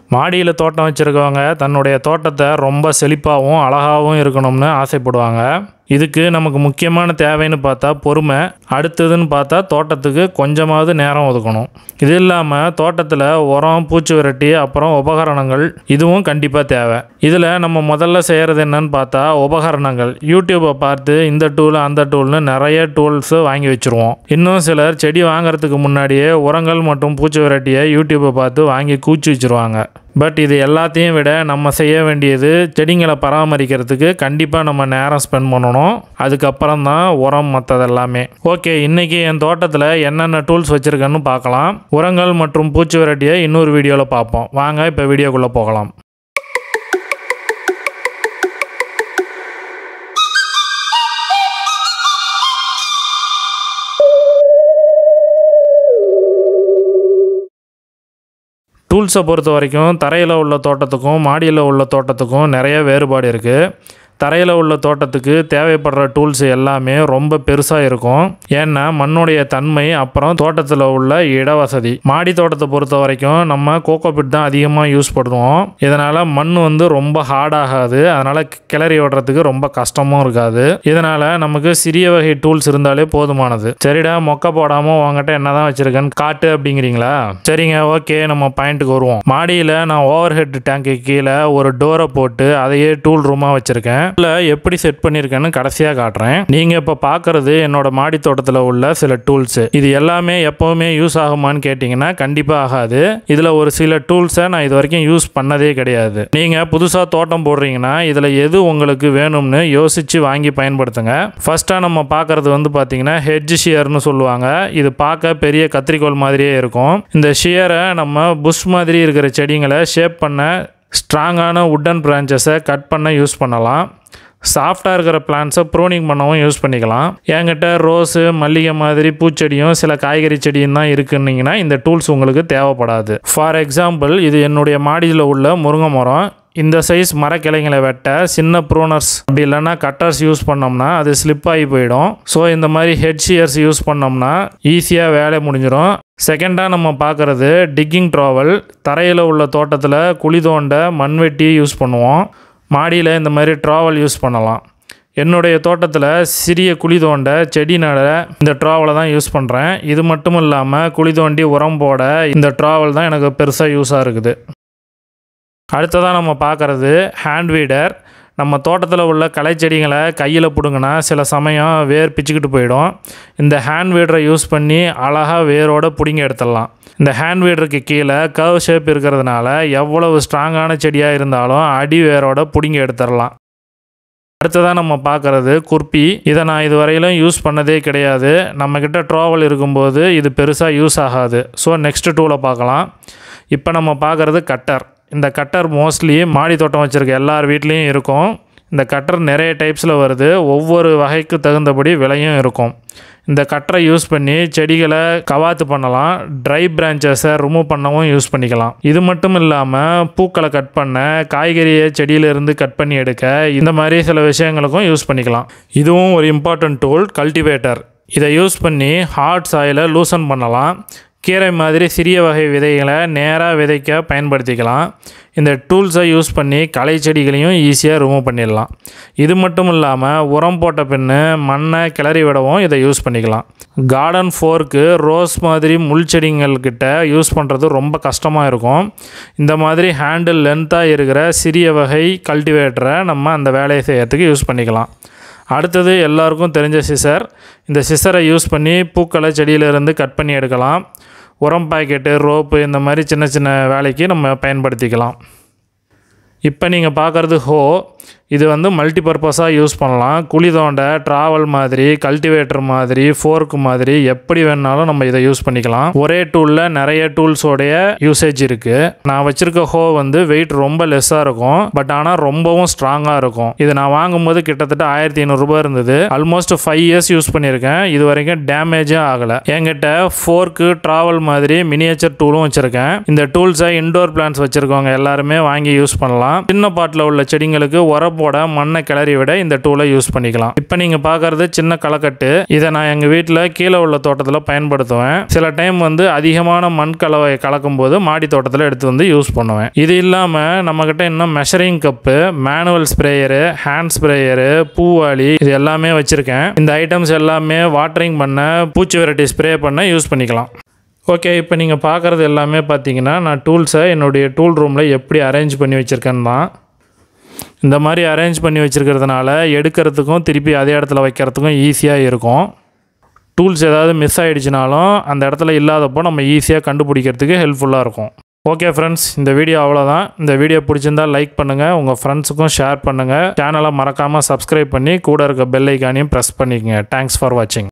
மாடியில் தோட்டம் வச்சுருக்கவங்க தன்னுடைய தோட்டத்தை ரொம்ப செழிப்பாகவும் அழகாகவும் இருக்கணும்னு ஆசைப்படுவாங்க இதுக்கு நமக்கு முக்கியமான தேவைன்னு பார்த்தா பொறுமை அடுத்ததுன்னு பார்த்தா தோட்டத்துக்கு கொஞ்சமாவது நேரம் ஒதுக்கணும் இது இல்லாமல் தோட்டத்தில் உரம் பூச்சி விரட்டி அப்புறம் உபகரணங்கள் இதுவும் கண்டிப்பாக தேவை இதில் நம்ம முதல்ல செய்கிறது என்னன்னு பார்த்தா உபகரணங்கள் யூடியூப்பை பார்த்து இந்த டூல் அந்த டூல்னு நிறைய டூல்ஸு வாங்கி வச்சுருவோம் இன்னும் சிலர் செடி வாங்குறதுக்கு முன்னாடியே உரங்கள் மற்றும் பூச்சி விரட்டியை யூடியூப்பை பார்த்து வாங்கி கூச்சி வச்சுருவாங்க பட் இது எல்லாத்தையும் விட நம்ம செய்ய வேண்டியது செடிங்களை பராமரிக்கிறதுக்கு கண்டிப்பாக நம்ம நேரம் ஸ்பெண்ட் பண்ணணும் அதுக்கப்புறம் தான் உரம் மற்றது எல்லாமே ஓகே இன்றைக்கி என் தோட்டத்தில் என்னென்ன டூல்ஸ் வச்சுருக்கேன்னு பார்க்கலாம் உரங்கள் மற்றும் பூச்சி விரட்டியை இன்னொரு வீடியோவில் பார்ப்போம் வாங்க இப்போ வீடியோக்குள்ளே போகலாம் டூல்ஸை பொறுத்த வரைக்கும் தரையில் உள்ள தோட்டத்துக்கும் மாடியில் உள்ள தோட்டத்துக்கும் நிறைய வேறுபாடு இருக்குது தரையில் உள்ள தோட்டத்துக்கு தேவைப்படுற டூல்ஸ் எல்லாமே ரொம்ப பெருசாக இருக்கும் ஏன்னா மண்ணுடைய தன்மை அப்புறம் தோட்டத்தில் உள்ள இடவசதி மாடி தோட்டத்தை பொறுத்த வரைக்கும் நம்ம கோகோபிட் தான் அதிகமாக யூஸ் பண்ணுவோம் இதனால் மண் வந்து ரொம்ப ஹார்டாகாது அதனால் கிளறி விடுறதுக்கு ரொம்ப கஷ்டமும் இருக்காது இதனால் நமக்கு சிறிய வகை டூல்ஸ் இருந்தாலே போதுமானது சரிடா மொக்க போடாமல் உங்ககிட்ட என்ன தான் வச்சுருக்கேன்னு காட்டு அப்படிங்கிறீங்களா சரிங்க ஓகே நம்ம பாயிண்ட்டுக்கு வருவோம் மாடியில் நான் ஓவர் ஹெட் டேங்க்கு கீழே ஒரு டோரை போட்டு அதையே டூல் ரூமாக வச்சுருக்கேன் இல்லை எப்படி செட் பண்ணியிருக்கேன்னு கடைசியாக காட்டுறேன் நீங்கள் இப்போ பார்க்குறது என்னோட மாடி தோட்டத்தில் உள்ள சில டூல்ஸு இது எல்லாமே எப்போவுமே யூஸ் ஆகுமான்னு கேட்டிங்கன்னா கண்டிப்பாக ஆகாது இதில் ஒரு சில டூல்ஸை நான் இது வரைக்கும் யூஸ் பண்ணதே கிடையாது நீங்கள் புதுசாக தோட்டம் போடுறீங்கன்னா இதில் எது உங்களுக்கு வேணும்னு யோசித்து வாங்கி பயன்படுத்துங்க ஃபஸ்ட்டாக நம்ம பார்க்குறது வந்து பார்த்தீங்கன்னா ஹெட்ஜ் ஷியர்னு சொல்லுவாங்க இது பார்க்க பெரிய கத்திரிக்கோல் மாதிரியே இருக்கும் இந்த ஷியரை நம்ம புஷ் மாதிரி இருக்கிற செடிங்களை ஷேப் பண்ண ஸ்ட்ராங்கான உட்டன் பிரான்ச்சஸை கட் பண்ண யூஸ் பண்ணலாம் சாஃப்டாக இருக்கிற பிளான்ஸை ப்ரூனிங் பண்ணவும் யூஸ் பண்ணிக்கலாம் என்கிட்ட ரோஸு மல்லிகை மாதிரி பூச்செடியும் சில காய்கறி செடியும் தான் இருக்குன்னீங்கன்னா இந்த டூல்ஸ் உங்களுக்கு தேவைப்படாது ஃபார் எக்ஸாம்பிள் இது என்னுடைய மாடியில் உள்ள முருங்கை மரம் இந்த சைஸ் மரக்கிளைங்களை வெட்ட சின்ன ப்ரூனர்ஸ் அப்படி இல்லைன்னா கட்டர்ஸ் யூஸ் பண்ணோம்னா அது ஸ்லிப் ஆகி போயிடும் ஸோ இந்த மாதிரி ஹெட் ஷியர்ஸ் யூஸ் பண்ணோம்னா ஈஸியாக வேலை முடிஞ்சிடும் செகண்டாக நம்ம பார்க்குறது டிக்கிங் ட்ராவல் தரையில் உள்ள தோட்டத்தில் குழி தோண்ட மண்வெட்டி யூஸ் பண்ணுவோம் மாடியில் இந்த மாதிரி ட்ராவல் யூஸ் பண்ணலாம் என்னுடைய தோட்டத்தில் சிறிய குழி தோண்ட செடி நட இந்த ட்ராவலை தான் யூஸ் பண்ணுறேன் இது மட்டும் இல்லாமல் குழி தோண்டி உரம் போட இந்த ட்ராவல் தான் எனக்கு பெருசாக யூஸாக இருக்குது அடுத்ததாக நம்ம பார்க்குறது ஹேண்ட் வீடர் நம்ம தோட்டத்தில் உள்ள களை செடிகளை கையில் பிடுங்கினா சில சமயம் வேர் பிச்சுக்கிட்டு போயிடும் இந்த ஹேண்ட் வீடரை யூஸ் பண்ணி அழகாக வேரோட பிடுங்கி எடுத்துடலாம் இந்த ஹேண்ட் வீடருக்கு கீழே கர்வ் ஷேப் இருக்கிறதுனால எவ்வளவு ஸ்ட்ராங்கான செடியாக இருந்தாலும் அடி வேரோட பிடுங்கி எடுத்துடலாம் அடுத்ததாக நம்ம பார்க்குறது குர்பி இதை நான் இது வரையிலும் யூஸ் பண்ணதே கிடையாது நம்மக்கிட்ட ட்ராவல் இருக்கும்போது இது பெருசாக யூஸ் ஆகாது ஸோ நெக்ஸ்ட் டூலை பார்க்கலாம் இப்போ நம்ம பார்க்குறது கட்டர் இந்த கட்டர் மோஸ்ட்லி மாடி தோட்டம் வச்சுருக்க எல்லார் வீட்லேயும் இருக்கும் இந்த கட்டர் நிறைய டைப்ஸில் வருது ஒவ்வொரு வகைக்கு தகுந்தபடி விலையும் இருக்கும் இந்த கட்டரை யூஸ் பண்ணி செடிகளை கவாத்து பண்ணலாம் ட்ரை பிரான்ச்சஸை ரிமூவ் பண்ணவும் யூஸ் பண்ணிக்கலாம் இது மட்டும் இல்லாமல் பூக்களை கட் பண்ண காய்கறியை செடியிலிருந்து கட் பண்ணி எடுக்க இந்த மாதிரி சில விஷயங்களுக்கும் யூஸ் பண்ணிக்கலாம் இதுவும் ஒரு இம்பார்ட்டன்ட் டூல் கல்டிவேட்டர் இதை யூஸ் பண்ணி ஹார்ட் சாயிலை லூசன் பண்ணலாம் கீரை மாதிரி சிறிய வகை விதைகளை நேராக விதைக்க பயன்படுத்திக்கலாம் இந்த டூல்ஸை யூஸ் பண்ணி களை செடிகளையும் ஈஸியாக ரிமூவ் பண்ணிடலாம் இது மட்டும் இல்லாமல் உரம் போட்ட பின்னு மண்ணை கிளறி விடவும் இதை யூஸ் பண்ணிக்கலாம் கார்டன் ஃபோர்க்கு ரோஸ் மாதிரி முள் செடிங்கள்கிட்ட யூஸ் பண்ணுறது ரொம்ப கஷ்டமாக இருக்கும் இந்த மாதிரி ஹேண்டில் லென்த்தாக இருக்கிற சிறிய வகை கல்டிவேட்டரை நம்ம அந்த வேலையை செய்யறதுக்கு யூஸ் பண்ணிக்கலாம் அடுத்தது எல்லாருக்கும் தெரிஞ்ச சிசர் இந்த சிசரை யூஸ் பண்ணி பூக்களை செடியிலிருந்து கட் பண்ணி எடுக்கலாம் உரம் பாக்கெட்டு ரோப்பு இந்த மாதிரி சின்ன சின்ன வேலைக்கு நம்ம பயன்படுத்திக்கலாம் இப்போ நீங்கள் பார்க்குறது ஹோ இது வந்து மல்டி பர்பஸாக யூஸ் பண்ணலாம் குழி தோண்ட ட்ராவல் மாதிரி கல்டிவேட்டர் மாதிரி ஃபோர்க்கு மாதிரி எப்படி வேணாலும் நம்ம இதை யூஸ் பண்ணிக்கலாம் ஒரே டூலில் நிறைய டூல்ஸோடைய யூசேஜ் இருக்குது நான் வச்சுருக்க ஹோ வந்து வெயிட் ரொம்ப லெஸ்ஸாக இருக்கும் பட் ஆனால் ரொம்பவும் ஸ்ட்ராங்காக இருக்கும் இது நான் வாங்கும்போது கிட்டத்தட்ட ஆயிரத்தி ஐநூறுரூபா இருந்தது ஆல்மோஸ்ட் ஃபைவ் இயர்ஸ் யூஸ் பண்ணியிருக்கேன் இது வரைக்கும் டேமேஜே ஆகலை என்கிட்ட ஃபோர்க்கு ட்ராவல் மாதிரி மினியேச்சர் டூலும் வச்சுருக்கேன் இந்த டூல்ஸை இன்டோர் பிளான்ஸ் வச்சுருக்கவங்க எல்லாருமே வாங்கி யூஸ் பண்ணலாம் சின்ன பாட்டில் உள்ள செடிங்களுக்கு உரப்பு போட மண்ணை கிளறி விட இந்த டூலை யூஸ் பண்ணிக்கலாம் இப்போ நீங்கள் பார்க்குறது சின்ன களக்கட்டு இதை நான் எங்கள் வீட்டில் கீழே உள்ள தோட்டத்தில் பயன்படுத்துவேன் சில டைம் வந்து அதிகமான மண் கலவை கலக்கும் போது மாடி தோட்டத்தில் எடுத்து வந்து யூஸ் பண்ணுவேன் இது இல்லாமல் நம்மக்கிட்ட இன்னும் measuring cup manual sprayer hand sprayer பூவாளி இது எல்லாமே வச்சுருக்கேன் இந்த ஐட்டம்ஸ் எல்லாமே வாட்டரிங் பண்ண பூச்சி வெரைட்டி ஸ்ப்ரே பண்ண யூஸ் பண்ணிக்கலாம் ஓகே இப்போ நீங்கள் பார்க்குறது எல்லாமே பார்த்தீங்கன்னா நான் டூல்ஸை என்னுடைய டூல் ரூமில் எப்படி அரேஞ்ச் பண்ணி வச்சுருக்கேன்னு தான் இந்த மாதிரி அரேஞ்ச் பண்ணி வச்சுருக்கிறதுனால எடுக்கிறதுக்கும் திருப்பி அதே இடத்துல வைக்கிறதுக்கும் ஈஸியாக இருக்கும் டூல்ஸ் ஏதாவது மிஸ் ஆகிடுச்சினாலும் அந்த இடத்துல இல்லாதப்போ நம்ம ஈஸியாக கண்டுபிடிக்கிறதுக்கு ஹெல்ப்ஃபுல்லாக இருக்கும் ஓகே ஃப்ரெண்ட்ஸ் இந்த வீடியோ அவ்வளோதான் இந்த வீடியோ பிடிச்சிருந்தா லைக் பண்ணுங்கள் உங்கள் ஃப்ரெண்ட்ஸுக்கும் ஷேர் பண்ணுங்கள் சேனலை மறக்காமல் சப்ஸ்கிரைப் பண்ணி கூட இருக்க பெல் ஐக்கானையும் ப்ரெஸ் பண்ணிக்கங்க தேங்க்ஸ் ஃபார் வாட்சிங்